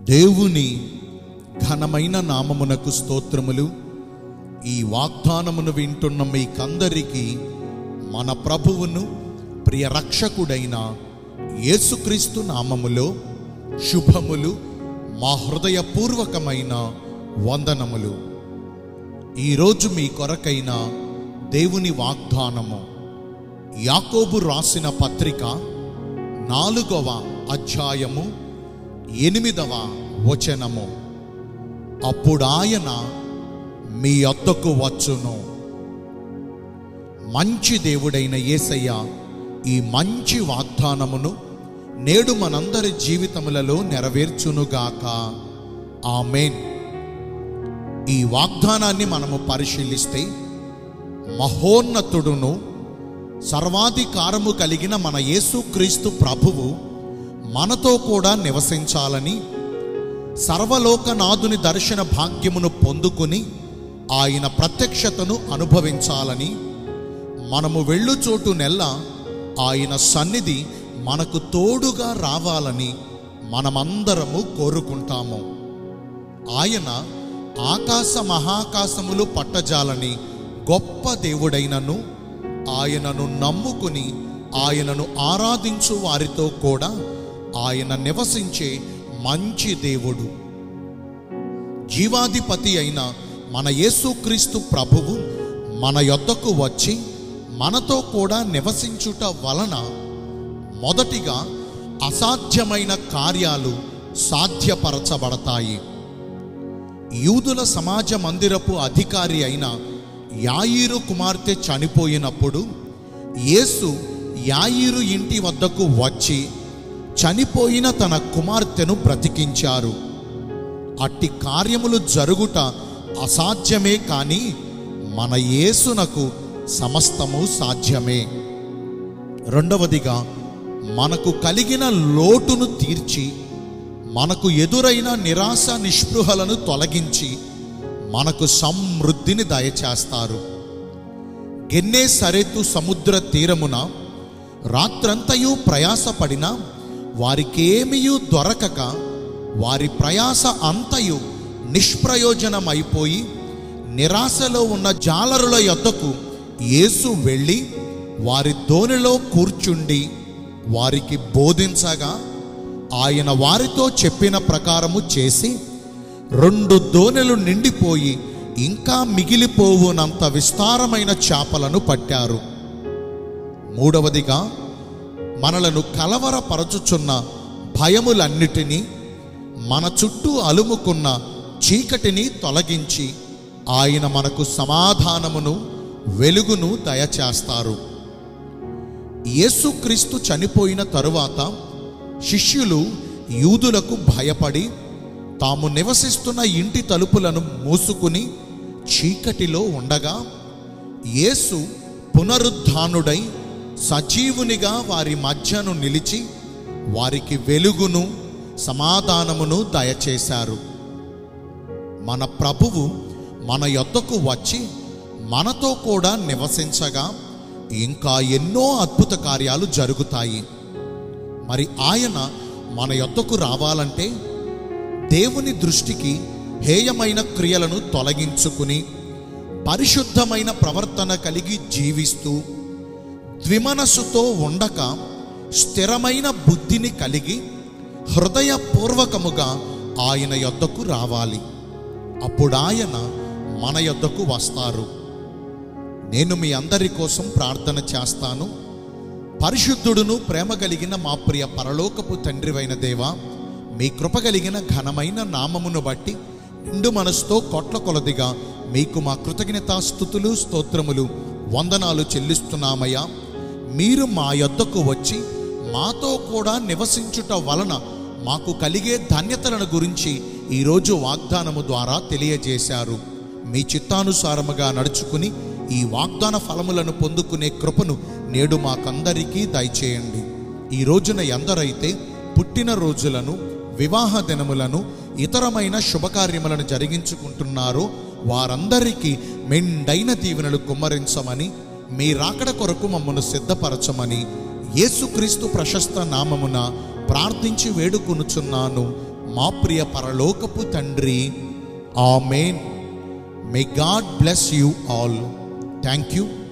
దేవుని ఘనమైన నామమునకు స్తోత్రములు ఈ వాగ్దానమును వింటున్న మీకందరికీ మన ప్రభువును ప్రియ రక్షకుడైన యేసుక్రీస్తు నామములో శుభములు మా హృదయపూర్వకమైన వందనములు ఈరోజు మీ కొరకైన దేవుని వాగ్దానము యాకోబు రాసిన పత్రిక నాలుగవ అధ్యాయము ఎనిమిదవ వచనము అప్పుడాయన మీ వద్దకు వచ్చును మంచి దేవుడైన యేసయ్య ఈ మంచి వాగ్దానమును నేడు మనందరి జీవితములలో నెరవేర్చునుగాక ఆమెన్ ఈ వాగ్దానాన్ని మనము పరిశీలిస్తే మహోన్నతుడును సర్వాధికారము కలిగిన మన యేసుక్రీస్తు ప్రభువు మనతో కూడా నివసించాలని సర్వలోకనాథుని దర్శన భాగ్యమును పొందుకుని ఆయన ప్రత్యక్షతను అనుభవించాలని మనము వెళ్ళు చోటు నెల్ల ఆయన సన్నిధి మనకు తోడుగా రావాలని మనమందరము కోరుకుంటాము ఆయన ఆకాశ మహాకాశములు పట్టజాలని గొప్ప దేవుడైనను ఆయనను నమ్ముకుని ఆయనను ఆరాధించు వారితో కూడా ఆయన నివసించే మంచి దేవుడు జీవాధిపతి అయిన మన యేసుక్రీస్తు ప్రభువు మన యొద్దకు వచ్చి మనతో కూడా నివసించుట వలన మొదటిగా అసాధ్యమైన కార్యాలు సాధ్యపరచబడతాయి యూదుల సమాజ మందిరపు అధికారి అయిన యాయిరు కుమార్తె చనిపోయినప్పుడు యేసు యాయిరు ఇంటి వద్దకు వచ్చి చనిపోయిన తన కుమార్తెను బ్రతికించారు అట్టి కార్యములు జరుగుట అసాధ్యమే కానీ మన యేసునకు సమస్తము సాధ్యమే రెండవదిగా మనకు కలిగిన లోటును తీర్చి మనకు ఎదురైన నిరాశ నిస్పృహలను తొలగించి మనకు సమృద్ధిని దయచేస్తారు గెన్నే సరెతు సముద్ర తీరమున రాత్రంతయు ప్రయాసపడిన వారికేమియూ దొరకక వారి ప్రయాస అంతయు నిష్ప్రయోజనమైపోయి నిరాశలో ఉన్న జాలరుల యొద్దకు యేసు వెళ్ళి వారి దోణిలో కూర్చుండి వారికి బోధించగా ఆయన వారితో చెప్పిన ప్రకారము చేసి రెండు దోణెలు నిండిపోయి ఇంకా మిగిలిపోవునంత విస్తారమైన చేపలను పట్టారు మూడవదిగా మనలను కలవరపరచుచున్న భయములన్నిటినీ మన చుట్టూ అలుముకున్న చీకటిని తొలగించి ఆయన మనకు సమాధానమును వెలుగును దయచేస్తారు యేసుక్రీస్తు చనిపోయిన తరువాత శిష్యులు యూదులకు భయపడి తాము నివసిస్తున్న ఇంటి తలుపులను మూసుకుని చీకటిలో ఉండగా యేసు పునరుద్ధానుడై సజీవునిగా వారి మధ్యను నిలిచి వారికి వెలుగును సమాధానమును దయచేశారు మన ప్రభువు మన యొద్దకు వచ్చి మనతో కూడా నివసించగా ఇంకా ఎన్నో అద్భుత కార్యాలు జరుగుతాయి మరి ఆయన మన యొద్దకు రావాలంటే దేవుని దృష్టికి హేయమైన క్రియలను తొలగించుకుని పరిశుద్ధమైన ప్రవర్తన కలిగి జీవిస్తూ ద్విమనస్సుతో ఉండక స్థిరమైన బుద్ధిని కలిగి హృదయపూర్వకముగా ఆయన యొద్దకు రావాలి అప్పుడు ఆయన మన యొద్దకు వస్తారు నేను మీ అందరి కోసం ప్రార్థన చేస్తాను పరిశుద్ధుడును ప్రేమ కలిగిన మా ప్రియ పరలోకపు తండ్రివైన దేవా మీ కృప కలిగిన ఘనమైన నామమును బట్టి నిండు మనసుతో కొట్ల కొలదిగా మీకు మా కృతజ్ఞతాస్థుతులు స్తోత్రములు వందనాలు చెల్లిస్తున్నామయ్యా మీరు మా యొద్దకు వచ్చి మాతో కూడా నివసించుట వలన మాకు కలిగే ధన్యతలను గురించి ఈరోజు వాగ్దానము ద్వారా తెలియజేశారు మీ చిత్తానుసారముగా నడుచుకుని ఈ వాగ్దాన ఫలములను పొందుకునే కృపను నేడు మాకందరికీ దయచేయండి ఈ రోజున ఎందరైతే పుట్టిన రోజులను వివాహ దినములను ఇతరమైన శుభకార్యములను జరిగించుకుంటున్నారో వారందరికీ మెండైన దీవెనలు కుమ్మరించమని మీ రాకడ కొరకు మమ్మను సిద్ధపరచమని యేసుక్రీస్తు ప్రశస్త నామమున ప్రార్థించి వేడుకొనుచున్నాను మా ప్రియ పరలోకపు తండ్రి amen may God bless you all thank you